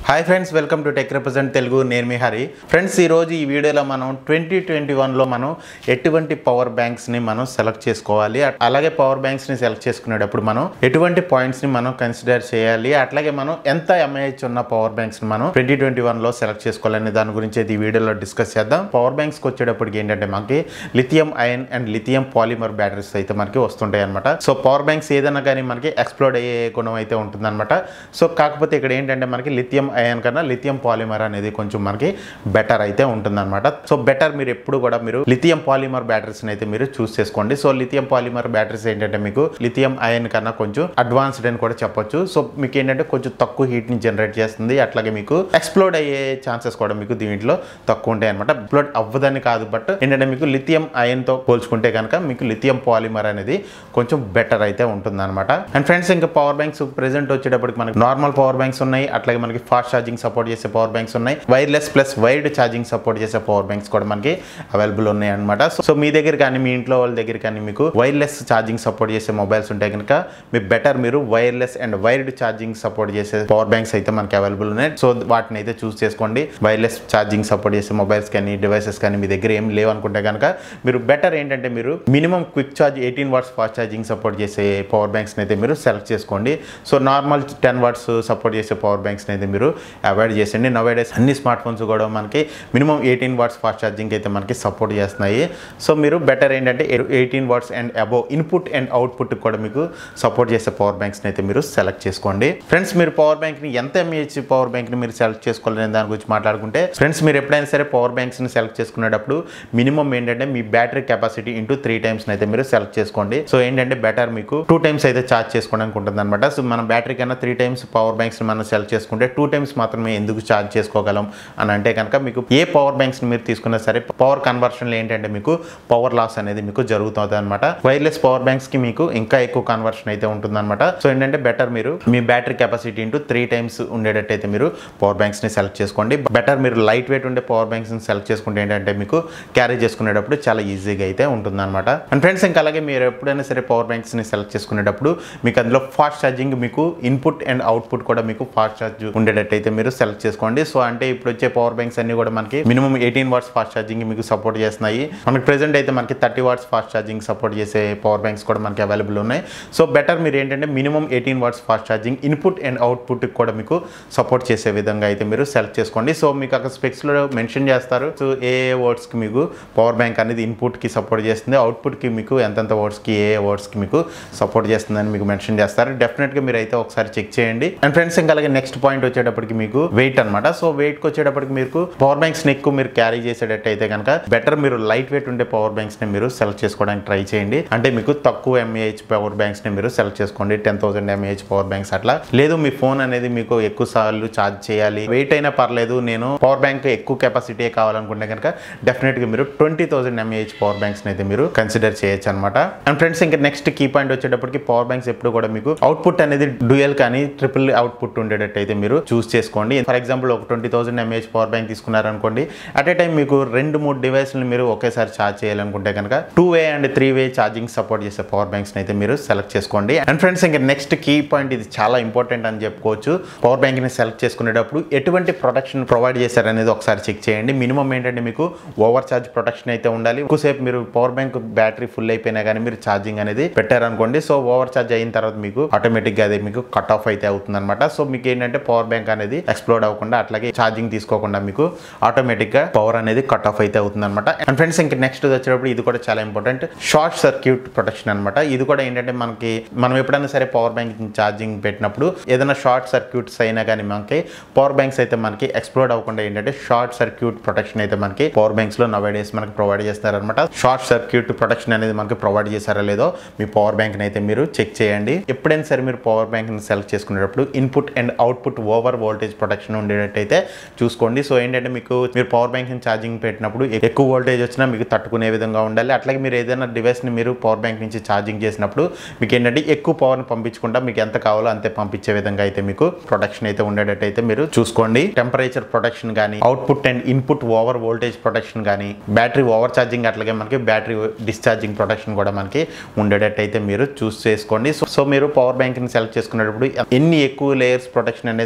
hi friends welcome to tech represent Telugu నేను మీ Hari friends ఈరోజు ఈ వీడియోలో మనం ట్వంటీ ట్వంటీ వన్లో మనం ఎటువంటి పవర్ బ్యాంక్స్ని మనం సెలెక్ట్ చేసుకోవాలి అ- అలాగే పవర్ బ్యాంక్స్ని సెలెక్ట్ చేసుకునేటప్పుడు మనం ఎటువంటి పాయింట్స్ని మనం కన్సిడర్ చేయాలి అట్లాగే మనం ఎంత ఎంఐహెచ్ ఉన్న పవర్ బ్యాంక్స్ని మనం ట్వంటీ ట్వంటీ వన్లో సెలెక్ట్ చేసుకోవాలనే దాని గురించి అయితే ఈ వీడియోలో డిస్కస్ చేద్దాం పవర్ బ్యాంక్స్కి వచ్చేటప్పటికి ఏంటంటే మనకి lithium ion and lithium polymer batteries అయితే మనకి వస్తుంటాయి అనమాట సో పవర్ బ్యాంక్స్ ఏదైనా కానీ మనకి ఎక్స్ప్లోడ్ అయ్యే గుణం అయితే ఉంటుందన్నమాట సో కాకపోతే ఇక్కడ ఏంటంటే మనకి లిథియం అయన్ కన్నా లిథియం పాలిమర్ అనేది కొంచెం మనకి బెటర్ అయితే ఉంటుందన్నమాట సో బెటర్ మీరు ఎప్పుడు కూడా మీరు లిథియం పాలిమర్ బ్యాటరీస్ అయితే మీరు చూస్ చేసుకోండి సో లిథియం పాలిమర్ బ్యాటరీస్ ఏంటంటే మీకు లిథియం అయన్ కన్నా కొంచెం అడ్వాన్స్డ్ అని కూడా చెప్పొచ్చు సో మీకు ఏంటంటే కొంచెం తక్కువ హీట్ ని జనరేట్ చేస్తుంది అట్లాగే మీకు ఎక్స్ప్లోడ్ అయ్యే ఛాన్సెస్ కూడా మీకు దీంట్లో తక్కువ ఉంటాయి అనమాట ఎక్స్ప్లోడ్ అవ్వదని కాదు బట్ ఏంటంటే మీకు లిథియం అయన్ తో పోల్చుకుంటే కనుక మీకు లిథియం పాలిమర్ అనేది కొంచెం బెటర్ అయితే ఉంటుంది అనమాట అండ్ ఫ్రెండ్స్ ఇంకా పవర్ బ్యాంక్స్ ప్రెసెంట్ వచ్చేటప్పటికి మనకి నార్మల్ పవర్ బ్యాంక్స్ ఉన్నాయి అట్లాగే మనకి ఫాస్ట్ ఛార్జింగ్ సపోర్ట్ చేసే పవర్ బ్యాంక్స్ ఉన్నాయి wireless plus wired charging support చేసే పవర్ బ్యాంక్స్ కూడా మనకి అవైలబుల్ ఉన్నాయి అనమాట సో మీ దగ్గర కానీ మీ ఇంట్లో వాళ్ళ దగ్గర కానీ మీకు వైర్లెస్ ఛార్జింగ్ సపోర్ట్ చేసే మొబైల్స్ ఉంటే కనుక మీ బెటర్ మీరు wireless and wired charging support చేసే పవర్ బ్యాంక్స్ అయితే మనకి అవైలబుల్ ఉన్నాయి సో వాటిని అయితే చూస్ చేసుకోండి వైర్లెస్ ఛార్జింగ్ సపోర్ట్ చేసే మొబైల్స్ కానీ డివైసెస్ కానీ మీ దగ్గర ఏం లేవు అనుకుంటే కనుక మీరు బెటర్ ఏంటంటే మీరు minimum quick charge eighteen watts fast charging support చేసే పవర్ బ్యాంక్స్ని అయితే మీరు సెలెక్ట్ చేసుకోండి so normal ten watts support చేసే పవర్ బ్యాంక్స్ని అయితే మీరు అవాయిడ్ చేసండి నవేడేస్ అన్ని స్మార్ట్ ఫోన్స్ కూడా మనకి minimum eighteen watts fast charging అయితే మనకి సపోర్ట్ చేస్తున్నాయి సో మీరు బెటర్ ఏంటంటే eighteen watts and above input and output కూడా మీకు సపోర్ట్ చేసే పవర్ బ్యాంక్స్ని అయితే మీరు సెలెక్ట్ చేసుకోండి ఫ్రెండ్స్ మీరు పవర్ బ్యాంక్ని ఎంత ఎంఏహెచ్ పవర్ బ్యాంక్ని మీరు సెలెక్ట్ చేసుకోవాలనే దాని గురించి మాట్లాడుకుంటే ఫ్రెండ్స్ మీరు ఎప్పుడైనా సరే పవర్ బ్యాంక్స్ని సెలెక్ట్ చేసుకునేటప్పుడు మినిమం ఏంటంటే మీ battery capacity into three times అయితే మీరు సెలెక్ట్ చేసుకోండి సో ఏంటంటే బెటర్ మీకు టూ టైమ్స్ అయితే ఛార్జ్ చేసుకోవడానికి ఉంటుంది అనమాట సో మన బ్యాటరీ కన్నా త్రీ టైమ్స్ పవర్ బ్యాంక్స్ మనం సెలెక్ట్ చేసుకుంటే టూ టైమ్స్ మాత్రమే ఎందుకు ఛార్జ్ చేసుకోగలం అని అంటే కనుక మీకు ఏ పవర్ బ్యాంక్స్ మీరు తీసుకున్నా సరే పవర్ కన్వర్షన్లో ఏంటంటే మీకు పవర్ లాస్ అనేది మీకు జరుగుతుంది అనమాట వైర్లెస్ పవర్ బ్యాంక్స్ కి మీకు ఇంకా ఎక్కువ కన్వర్షన్ అయితే ఉంటుందన్నమాట సో ఏంటంటే బెటర్ మీరు మీ battery capacity into three times ఉండేటట్టయితే మీరు పవర్ బ్యాంక్స్ ని సెలెక్ట్ చేసుకోండి బెటర్ మీరు లైట్ వెయిట్ ఉండే పవర్ బ్యాంక్స్ ని సెలెక్ట్ చేసుకుంటే ఏంటంటే మీకు క్యారీ చేసుకునేటప్పుడు చాలా ఈజీగా అయితే ఉంటుందన్నమాట అండ్ ఫ్రెండ్స్ ఇంకా అలాగే మీరు ఎప్పుడైనా సరే పవర్ బ్యాంక్స్ ని సెలెక్ట్ చేసుకునేటప్పుడు మీకు అందులో ఫాస్ట్ ఛార్జింగ్ మీకు ఇన్పుట్ అండ్ అవుట్పుట్ కూడా మీకు ఫాస్ట్ ఛార్జ్ ఉండేటట్టయితే మీరు సెలెక్ట్ చేసుకోండి సో అంటే ఇప్పుడు వచ్చే పవర్ బ్యాంక్స్ అన్ని కూడా మనకి minimum eighteen watts fast charging మీకు సపోర్ట్ చేస్తున్నాయి మనకి ప్రెసెంట్ అయితే మనకి thirty watts fast charging support చేసే పవర్ బ్యాంక్స్ కూడా మనకి అవైలబుల్ ఉన్నాయి సో బెటర్ మీరు ఏంటంటే minimum eighteen watts fast charging input and output కూడా మీకు సపోర్ట్ చేసే విధంగా అయితే మీరు సెలెక్ట్ చేసుకోండి సో మీకు అక్కడ స్పెక్స్లో మెన్షన్ చేస్తారు సో ఏ ఏ వర్డ్స్కి మీకు పవర్ బ్యాంక్ అనేది ఇన్పుట్కి సపోర్ట్ చేస్తుంది అవుట్పుట్కి మీకు ఎంతెంత వర్డ్స్కి ఏ ఏ వర్డ్స్కి మీకు సపోర్ట్ చేస్తుందని మీకు మెన్షన్ చేస్తారు డెఫినెట్గా మీరు అయితే ఒకసారి చెక్ చేయండి అండ్ ఫ్రెండ్స్ ఇంకా అలాగే నెక్స్ట్ పాయింట్ వచ్చేటప్పటికి మీకు వెయిట్ అనమాట సో వెయిట్కి వచ్చేటప్పటికి మీకు పవర్ బ్యాంక్స్ని ఎక్కువ మీరు క్యారీ చేసేటట్టు అయితే కనుక బెటర్ మీరు లైట్ వెయిట్ ఉండే పవర్ బ్యాంక్స్ని మీరు సెలెక్ట్ చేసుకోవడానికి ట్రై చేయండి అంటే మీకు తక్కువ ఎంఏహెచ్ పవర్ బ్యాంక్స్ని మీరు సెలెక్ట్ చేసుకోండి ten thousand mAh power banks అట్లా లేదు మీ ఫోన్ అనేది మీకు ఎక్కువ సార్లు ఛార్జ్ చేయాలి వెయిట్ అయినా పర్లేదు నేను పవర్ బ్యాంక్ ఎక్కువ కెపాసిటీ కావాలనుకుంటే కనుక డెఫినెట్గా మీరు ట్వంటీ థౌసండ్ ఎంఏహెచ్ పవర్ బ్యాంక్స్ని అయితే మీరు కన్సిడర్ చేయొచ్చు అనమాట అండ్ ఫ్రెండ్స్ ఇంకా నెక్స్ట్ కీ పాయింట్ వచ్చేటప్పటికి పవర్ బ్యాంక్స్ ఎప్పుడు కూడా మీకు అవుట్పుట్ అనేది డ్యూయల్ కానీ ట్రిపుల్ అవుట్పుట్ ఉండేటట్టు అయితే మీరు చూస్ చేసుకోండి ఫర్ ఎగ్జాంపుల్ ఒక twenty thousand mAh power bank తీసుకున్నారనుకోండి అట్ ఏ టైం మీకు రెండు మూడు డివైస్లు మీరు ఒకేసారి ఛార్జ్ చేయాలనుకుంటే కనుక two way and three way charging support చేసే పవర్ బ్యాంక్స్ అయితే మీరు సెలెక్ట్ చేసుకోండి అండ్ ఫ్రెండ్స్ ఇంకా నెక్స్ట్ కీ పాయింట్ ఇది చాలా ఇంపార్టెంట్ అని చెప్పుకోవచ్చు పవర్ బ్యాంక్ ని సెలెక్ట్ చేసుకునేటప్పుడు ఎటువంటి ప్రొటెక్షన్ ప్రొవైడ్ చేశారనేది ఒకసారి చెక్ చేయండి మినిమం ఏంటంటే మీకు ఓవర్ ఛార్జ్ ప్రొటెక్షన్ అయితే ఉండాలి ఎక్కువసేపు మీరు పవర్ బ్యాంక్ బ్యాటరీ ఫుల్ అయిపోయినా కానీ మీరు ఛార్జింగ్ అనేది పెట్టారనుకోండి సో ఓవర్ ఛార్జ్ అయిన తర్వాత మీకు ఆటోమేటిక్ గా అది మీకు కట్ ఆఫ్ అయితే అవుతుంది అనమాట సో మీకు ఏంటంటే పవర్ బ్యాంక్ అనేది ఎక్స్ప్లోడ్ అవ్వకుండా అట్లాగే ఛార్జింగ్ తీసుకోకుండా మీకు ఆటోమేటిక్ గా పవర్ అనేది కట్ ఆఫ్ అయితే అవుతుంది అనమాట అండ్ ఫ్రెండ్స్ ఇంక నెక్స్ట్ వచ్చేటప్పుడు ఇది కూడా చాలా ఇంపార్టెంట్ షార్ట్ సర్క్యూట్ ప్రొటెక్షన్ అనమాట ఇది కూడా ఏంటంటే మనకి మనం ఎప్పుడైనా సరే పవర్ బ్యాంక్ ఛార్జింగ్ పెట్టినప్పుడు ఏదైనా షార్ట్ సర్క్యూట్స్ అయినా కానీ మనకి పవర్ బ్యాంక్స్ అయితే మనకి ఎక్స్ప్లోడ్ అవ్వకుండా ఏంటంటే షార్ట్ సర్క్యూట్ ప్రొటెక్షన్ అయితే మనకి పవర్ బ్యాంక్స్ లో నవ్ డేస్ మనకి ప్రొవైడ్ చేస్తారు అనమాట షార్ట్ సర్క్యూట్ ప్రొటెక్షన్ అనేది మనకి ప్రొవైడ్ చేశారా లేదో మీ పవర్ బ్యాంక్ అయితే మీరు చెక్ చేయండి ఎప్పుడైనా సరే మీరు పవర్ బ్యాంక్ ని సెలెక్ట్ చేసుకునేటప్పుడు input and output over voltage protection ఉండేటట్టయితే చూసుకోండి సో ఏంటంటే మీకు మీరు పవర్ బ్యాంక్ ఛార్జింగ్ పెట్టినప్పుడు ఎక్కువ వోల్టేజ్ వచ్చినా మీకు తట్టుకునే విధంగా ఉండాలి అట్లాగే మీరు ఏదైనా డివైస్ ని మీరు పవర్ బ్యాంక్ నుంచి ఛార్జింగ్ చేసినప్పుడు మీకు ఏంటంటే ఎక్కువ పవర్ని పంపించకుండా మీకు ఎంత కావాలో అంతే పంపించే విధంగా అయితే మీకు ప్రొటెక్షన్ అయితే ఉండేటట్టు అయితే మీరు చూసుకోండి టెంపరేచర్ ప్రొటెక్షన్ కానీ output and input over voltage protection కానీ బ్యాటరీ ఓవర్ ఛార్జింగ్ అట్లాగే మనకి బ్యాటరీ డిశ్చార్జింగ్ ప్రొటెక్షన్ కూడా మనకి ఉండేటట్టు అయితే మీరు చూస్ చేసుకోండి సో సో మీరు పవర్ బ్యాంక్ ని సెలెక్ట్ చేసుకునేటప్పుడు ఎన్ని ఎక్కువ లేయర్స్ ప్రొటెక్షన్ అనేది మీ పవర్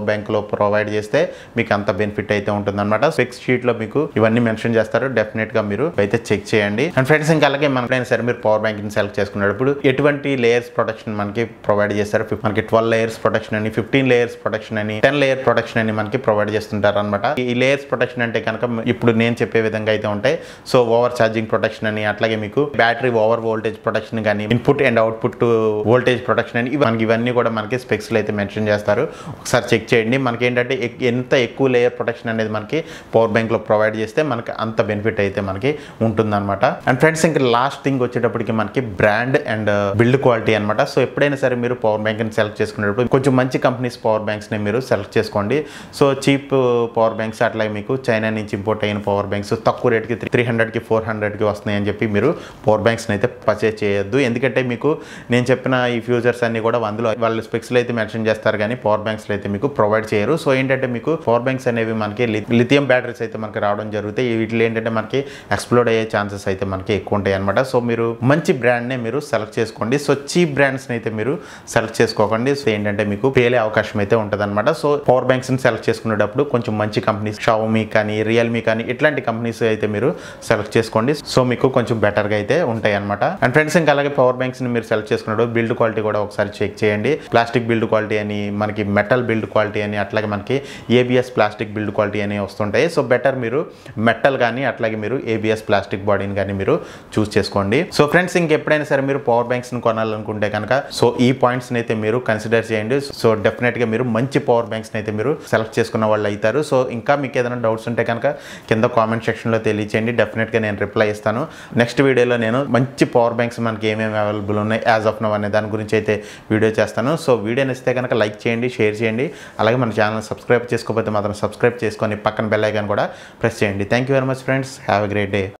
పవర్ బ్యాంక్లో ప్రొవైడ్ చేస్తే మీకు అంత బెనిఫిట్ అయితే ఉంటుందన్నమాట స్పెక్స్ షీట్లో మీకు ఇవన్నీ మెన్షన్ చేస్తారు డెఫినెట్గా మీరు అయితే చెక్ చేయండి అండ్ ఫ్రెండ్స్ ఇంకా అలాగే మనకైనా సరే మీరు పవర్ బ్యాంక్ని సెలెక్ట్ చేసుకునేటప్పుడు ఎటువంటి లేయర్స్ ప్రొటెక్షన్ మనకి ప్రొవైడ్ చేస్తారు ఫిఫ్- మనకి ట్వెల్వ్ లేయర్స్ ప్రొటెక్షన్ అని ఫిఫ్టీన్ లేయర్స్ ప్రొటెక్షన్ అని టెన్ లేయర్ ప్రొటెక్షన్ అని మనకి ప్రొవైడ్ చేస్తుంటారు అనమాట ఈ లేయర్స్ ప్రొటెక్షన్ అంటే కనుక ఇప్పుడు నేను చెప్పే విధంగా అయితే ఉంటాయి సో ఓవర్ ఛార్జింగ్ ప్రొటెక్షన్ అని అట్లాగే మీకు బ్యాటరీ ఓవర్ వోల్టేజ్ ప్రొటెక్షన్ కానీ input and output voltage protection అని ఇవి- మనకి ఇవన్నీ కూడా మనకి స్పెక్స్ అయితే మెన్షన్ చేస్తారు ఒకసారి చెక్ చేయండి మనకి ఏంటంటే ఎక్- ఎంత ఎక్కువ లేయర్ ప్రొటెక్షన్ అనేది మనకి పవర్ బ్యాంక్లో ప్రొవైడ్ చేస్తే మనకి అంత బెనిఫిట్ అయితే మనకి ఉంటుందన్నమాట అండ్ ఫ్రెండ్స్ ఇంకా లాస్ట్ థింగ్ వచ్చేటప్పటికి మనకి బ్రాండ్ అండ్ బిల్డ్ క్వాలిటీ అనమాట సో ఎప్పుడైనా సరే మీరు పవర్ బ్యాంక్ని సెలెక్ట్ చేసుకునేటప్పుడు కొంచెం మంచి కంపెనీస్ పవర్ బ్యాంక్స్ని మీరు సెలెక్ట్ చేసుకోండి సో చీప్ పవర్ బ్యాంక్స్ అట్లాగే మీకు చైనా నుంచి ఇంపోర్ట్ అయిన పవర్ బ్యాంక్స్ తక్కువ రేట్కి త్రీ హండ్రెడ్కి ఫోర్ హండ్రెడ్కి వస్తున్నాయి అని చెప్పి మీరు పవర్ బ్యాంక్స్ని అయితే పర్చేజ్ చేయొద్దు ఎందుకంటే మీకు నేను చెప్పిన ఈ ఫ్యూచర్స్ అన్ని కూడా అందులో వాళ్ళు స్పెక్స్లో అయితే మెన్షన్ చేస్తారు కానీ పవర్ బ్యాంక్స్లో అయితే మీకు ప్రొవైడ్ చేయరు సో ఏంటంటే మీకు పవర్ బ్యాంక్స్ అనేవి మనకి లిథియం బ్యాటరీస్ అయితే మనకి రావడం జరుగుతాయి వీటిలో ఏంటంటే మనకి ఎక్స్ప్లోడ్ అయ్యే ఛాన్సెస్ అయితే మనకి ఎక్కువ ఉంటాయి అనమాట సో మీరు మంచి బ్రాండ్నే మీరు సెలెక్ట్ చేసుకోండి సో చీప్ బ్రాండ్స్ని అయితే మీరు సెలెక్ట్ చేసుకోకండి సో ఏంటంటే మీకు పేలే అవకాశం అయితే ఉంటుంది అనమాట సో పవర్ బ్యాంక్స్ని సెలెక్ట్ చేసుకునేటప్పుడు కొంచెం మంచి కంపెనీస్ షావమీ కానీ రియల్మీ కానీ ఇట్లాంటి కంపెనీస్ అయితే మీరు సెలెక్ట్ చేసుకోండి సో మీకు కొంచెం బెటర్గా అయితే ఉంటాయి అనమాట అండ్ ఫ్రెండ్స్ ఇంకా అలాగే పవర్ బ్యాంక్స్ని మీరు సెలెక్ట్ చేసుకున్నప్పుడు బిల్డ్ క్వాలిటీ కూడా ఒకసారి చెక్ చేయండి ప్లాస్టిక్ బిల్డ్ క్వాలిటీ అని మనకి మెటల్ బిల్డ్ క్వాలిటీ అని అట్లాగే మనకి ఏబిఎస్ ప్లాస్టిక్ బిల్డ్ క్వాలిటీ అని వస్తుంటాయి సో బెటర్ మీరు మెటల్ కానీ అట్లాగే మీరు ఏబిఎస్ ప్లాస్టిక్ బాడీని కానీ మీరు చూస్ చేసుకోండి సో ఫ్రెండ్స్ ఇంకెప్పుడైనా సరే మీరు పవర్ బ్యాంక్స్ని కొనాలనుకుంటే కనుక సో ఈ పాయింట్స్ని అయితే మీరు కన్సిడర్ చేయండి సో డెఫినెట్గా మీరు మంచి పవర్ బ్యాంక్స్ని అయితే మీరు సెలెక్ట్ చేసుకున్న వాళ్ళు అవుతారు సో ఇంకా మీకు ఏదైనా డౌట్స్ ఉంటే కనుక కింద కామెంట్ సెక్షన్లో తెలియచేయండి డెఫినెట్గా నేను రిప్లై ఇస్తాను నెక్స్ట్ వీడియోలో నేను మంచి పవర్ బ్యాంక్స్ మనకి ఏమేమి అవైలబుల్ ఉన్నాయి యాజ్ ఆఫ్ నవ్ అనే దాని గురించి అయితే వీడియో చేస్తాను సో వీడియో నచ్చితే కనుక లైక్ చేయండి షేర్ చేయండి అలాగే మన ఛానల్ సబ్స్క్రైబ్ చేసుకోకపోతే మాత్రం సబ్స్క్రైబ్ చేసుకొని పక్కన బెల్ ఐకాన్ కూడా ప్రెస్ చేయండి thank you very much friends have a great day